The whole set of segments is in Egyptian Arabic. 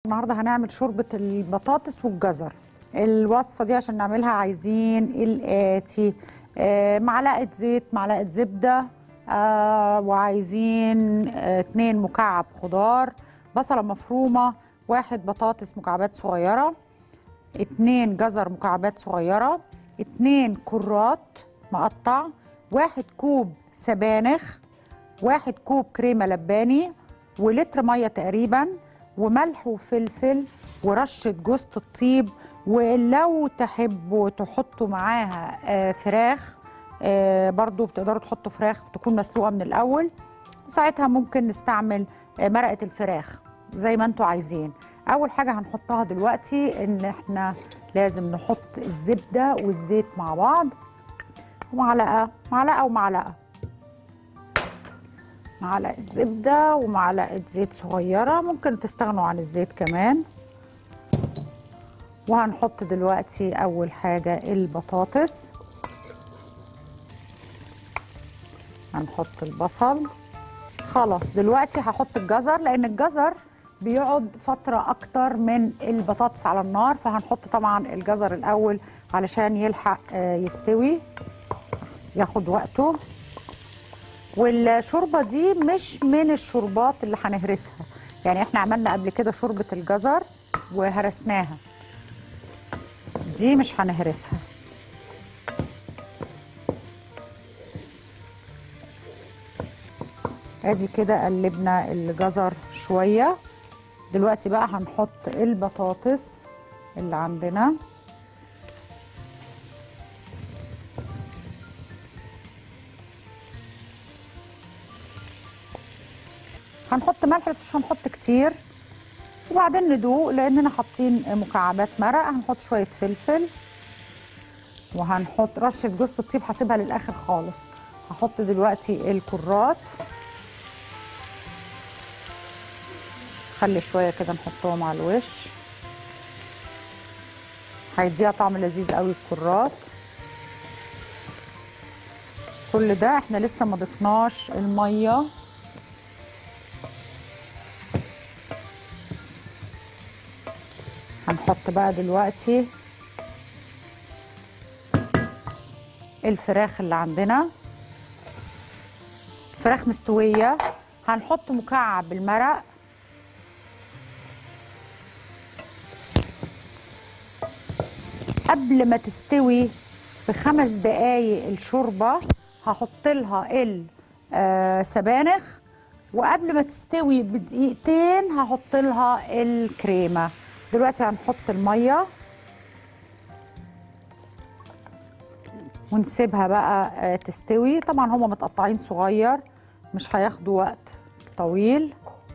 النهارده هنعمل شوربه البطاطس والجزر الوصفه دي عشان نعملها عايزين الاتي آه، معلقه زيت معلقه زبده آه، وعايزين آه، اتنين مكعب خضار بصله مفرومه واحد بطاطس مكعبات صغيره اتنين جزر مكعبات صغيره اتنين كرات مقطع واحد كوب سبانخ واحد كوب كريمه لباني ولتر ميه تقريبا وملح وفلفل ورشه جوز الطيب ولو تحبوا تحطوا معاها آه، فراخ آه، برضو بتقدروا تحطوا فراخ تكون مسلوقه من الاول وساعتها ممكن نستعمل آه، مرقه الفراخ زي ما انتوا عايزين اول حاجه هنحطها دلوقتي ان احنا لازم نحط الزبده والزيت مع بعض ومعلقه معلقه ومعلقه معلقه زبده ومعلقه زيت صغيره ممكن تستغنوا عن الزيت كمان وهنحط دلوقتي اول حاجه البطاطس هنحط البصل خلاص دلوقتي هحط الجزر لان الجزر بيقعد فترة أكتر من البطاطس على النار فهنحط طبعا الجزر الأول علشان يلحق آه، يستوي ياخد وقته والشوربة دي مش من الشوربات اللي هنهرسها يعني احنا عملنا قبل كده شوربة الجزر وهرسناها دي مش هنهرسها ادي كده قلبنا الجزر شويه دلوقتي بقى هنحط البطاطس اللي عندنا هنحط ملح بس مش هنحط كتير وبعدين ندوق لاننا حاطين مكعبات مرق هنحط شويه فلفل وهنحط رشه جوز الطيب هسيبها للاخر خالص هحط دلوقتي الكرات خلي شويه كده نحطهم على الوش هيديها طعم لذيذ قوي الكرات كل ده احنا لسه ما ضفناش الميه هنحط بقى دلوقتي الفراخ اللي عندنا فراخ مستويه هنحط مكعب المرق قبل ما تستوي بخمس دقايق الشوربه هحط لها السبانخ وقبل ما تستوي بدقيقتين هحط لها الكريمه دلوقتي هنحط الميه ونسيبها بقى آه، تستوي طبعا هما متقطعين صغير مش هياخدوا وقت طويل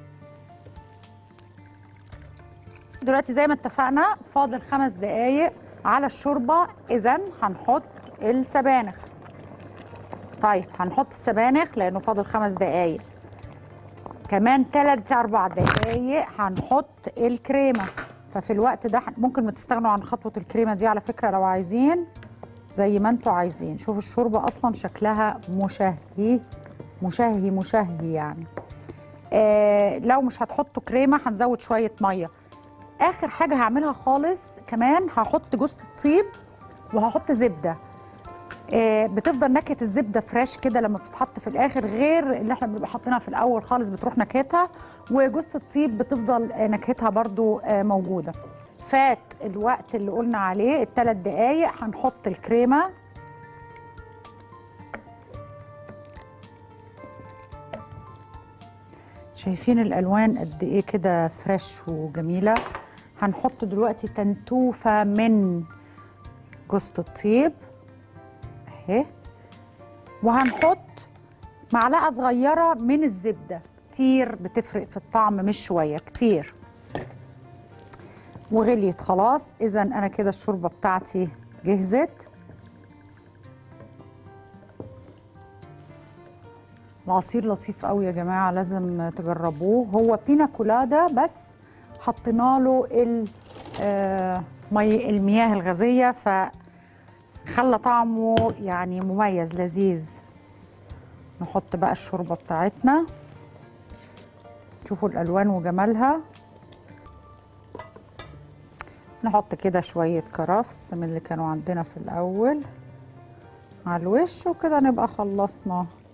دلوقتي زي ما اتفقنا فاضل خمس دقايق على الشوربه اذا هنحط السبانخ طيب هنحط السبانخ لانه فاضل خمس دقايق كمان تلات اربع دقايق هنحط الكريمه ففي الوقت ده ممكن ما تستغنوا عن خطوه الكريمه دي على فكره لو عايزين زي ما انتوا عايزين شوفوا الشوربه اصلا شكلها مشهي مشهي مشهي يعني آه لو مش هتحطوا كريمه هنزود شويه ميه اخر حاجه هعملها خالص كمان هحط جوز الطيب وهحط زبده آه، بتفضل نكهه الزبده فريش كده لما بتتحط في الاخر غير اللي احنا بنبقى حاطينها في الاول خالص بتروح نكهتها وجوز الطيب بتفضل آه، نكهتها برضو آه، موجوده فات الوقت اللي قلنا عليه الثلاث دقايق هنحط الكريمه شايفين الالوان قد ايه كده فريش وجميله هنحط دلوقتي تنتوفه من جوز الطيب اهي وهنحط معلقه صغيره من الزبده كتير بتفرق في الطعم مش شويه كتير وغليت خلاص اذا انا كده الشوربه بتاعتي جهزت العصير لطيف قوي يا جماعه لازم تجربوه هو بينا كولادا بس حطينا له ال- آه، مي المياه الغازيه فخلى طعمه يعني مميز لذيذ نحط بقى الشوربه بتاعتنا شوفوا الالوان وجمالها نحط كده شوية كرفس من اللي كانوا عندنا في الأول على الوش وكده نبقى خلصنا